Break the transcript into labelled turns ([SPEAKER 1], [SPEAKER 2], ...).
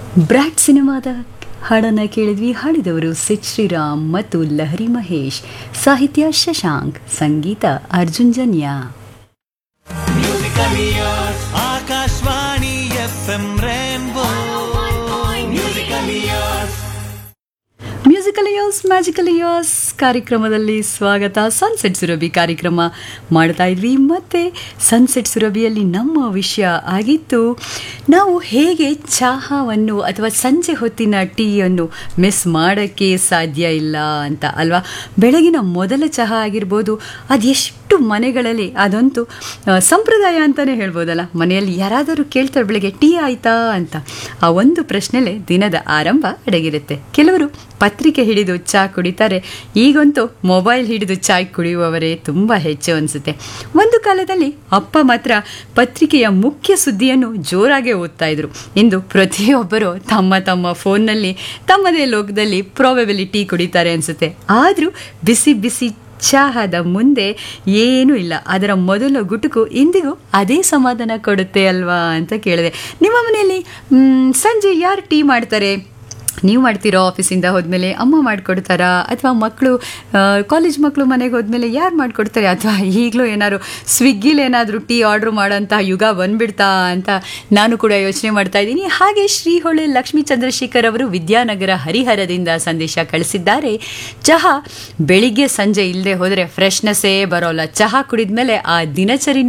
[SPEAKER 1] brat ಸಿನಿಮಾದ ಹಾಡನ್ನು ಕೇಳಿದ್ವಿ ಹಾಡಿದವರು ಸಿದ್ ಶ್ರೀರಾಮ್ ಮತ್ತು ಲಹರಿ ಮಹೇಶ್ ಸಾಹಿತ್ಯ ಶಶಾಂಕ್ ಸಂಗೀತ Arjun Janya
[SPEAKER 2] Akashvani F M rainbow musical years
[SPEAKER 1] musical years magical years ಕಾರ್ಯಕ್ರಮದಲ್ಲಿ ಸ್ವಾಗತ ಸನ್ಸೆಟ್ ಸುರಭಿ ಕಾರ್ಯಕ್ರಮ ಮಾಡ್ತಾ ಇದ್ವಿ ಮತ್ತೆ ಸನ್ಸೆಟ್ ಸುರಭಿಯಲ್ಲಿ ನಮ್ಮ ವಿಷಯ ಆಗಿತ್ತು ನಾವು ಹೇಗೆ ಚಹಾವನ್ನು ಅಥವಾ ಸಂಜೆ ಹೊತ್ತಿನ ಟೀಯನ್ನು ಮಿಸ್ ಮಾಡೋಕ್ಕೆ ಸಾಧ್ಯ ಇಲ್ಲ ಅಂತ ಅಲ್ವಾ ಬೆಳಗಿನ ಮೊದಲ ಚಹಾ ಆಗಿರ್ಬೋದು ಅದೆಷ್ಟು ಮನೆಗಳಲ್ಲಿ ಅದಂತೂ ಆ, ಸಂಪ್ರದಾಯ ಅಂತಲೇ ಹೇಳ್ಬೋದಲ್ಲ ಮನೆಯಲ್ಲಿ ಯಾರಾದರೂ ಕೇಳ್ತಾರೆ ಬೆಳಗ್ಗೆ ಟೀ ಆಯ್ತಾ ಅಂತ ಆ ಒಂದು ಪ್ರಶ್ನೆಲೆ ದಿನದ ಆರಂಭ ಅಡಗಿರುತ್ತೆ ಕೆಲವರು ಪತ್ರಿಕೆ ಹಿಡಿದು ಚಹಾ ಕುಡಿತಾರೆ ಈಗಂತೂ ಮೊಬೈಲ್ ಹಿಡಿದು ಚಾಯ್ ಕುಡಿಯುವವರೇ ತುಂಬ ಹೆಚ್ಚು ಅನಿಸುತ್ತೆ ಒಂದು ಕಾಲದಲ್ಲಿ ಅಪ್ಪ ಮಾತ್ರ ಪತ್ರಿಕೆಯ ಮುಖ್ಯ ಸುದ್ದಿಯನ್ನು ಜೋರಾಗಿ ಓದ್ತಾ ಇದ್ರು ಇಂದು ಪ್ರತಿಯೊಬ್ಬರು ತಮ್ಮ ತಮ್ಮ ಫೋನ್ನಲ್ಲಿ ತಮ್ಮದೇ ಲೋಕದಲ್ಲಿ ಪ್ರಾಬಬಿಲಿಟಿ ಕುಡಿತಾರೆ ಅನಿಸುತ್ತೆ ಆದರೂ ಬಿಸಿ ಬಿಸಿ ಚಹಾದ ಮುಂದೆ ಏನೂ ಇಲ್ಲ ಅದರ ಮೊದಲ ಗುಟುಕು ಇಂದಿಗೂ ಅದೇ ಸಮಾಧಾನ ಕೊಡುತ್ತೆ ಅಲ್ವಾ ಅಂತ ಕೇಳಿದೆ ನಿಮ್ಮ ಮನೆಯಲ್ಲಿ ಮ್, ಸಂಜೆ ಯಾರು ಟೀ ಮಾಡ್ತಾರೆ ನೀವು ಮಾಡ್ತೀರೋ ಆಫೀಸಿಂದ ಹೋದ್ಮೇಲೆ ಅಮ್ಮ ಮಾಡಿಕೊಡ್ತಾರಾ ಅಥವಾ ಮಕ್ಕಳು ಕಾಲೇಜ್ ಮಕ್ಕಳು ಮನೆಗೆ ಹೋದ್ಮೇಲೆ ಯಾರು ಮಾಡಿಕೊಡ್ತಾರೆ ಅಥವಾ ಈಗಲೂ ಏನಾದ್ರು ಸ್ವಿಗ್ಗಿಲಿ ಏನಾದರೂ ಟೀ ಆರ್ಡ್ರ್ ಮಾಡೋಂಥ ಯುಗ ಬಂದ್ಬಿಡ್ತಾ ಅಂತ ನಾನು ಕೂಡ ಯೋಚನೆ ಮಾಡ್ತಾ ಇದ್ದೀನಿ ಹಾಗೆ ಶ್ರೀಹೊಳೆ ಲಕ್ಷ್ಮೀ ಚಂದ್ರಶೇಖರ್ ಅವರು ವಿದ್ಯಾನಗರ ಹರಿಹರದಿಂದ ಸಂದೇಶ ಕಳಿಸಿದ್ದಾರೆ ಚಹಾ ಬೆಳಿಗ್ಗೆ ಸಂಜೆ ಇಲ್ಲದೆ ಹೋದರೆ ಫ್ರೆಶ್ನೆಸ್ಸೇ ಬರೋಲ್ಲ ಚಹಾ ಕುಡಿದ್ಮೇಲೆ ಆ ದಿನಚರಿ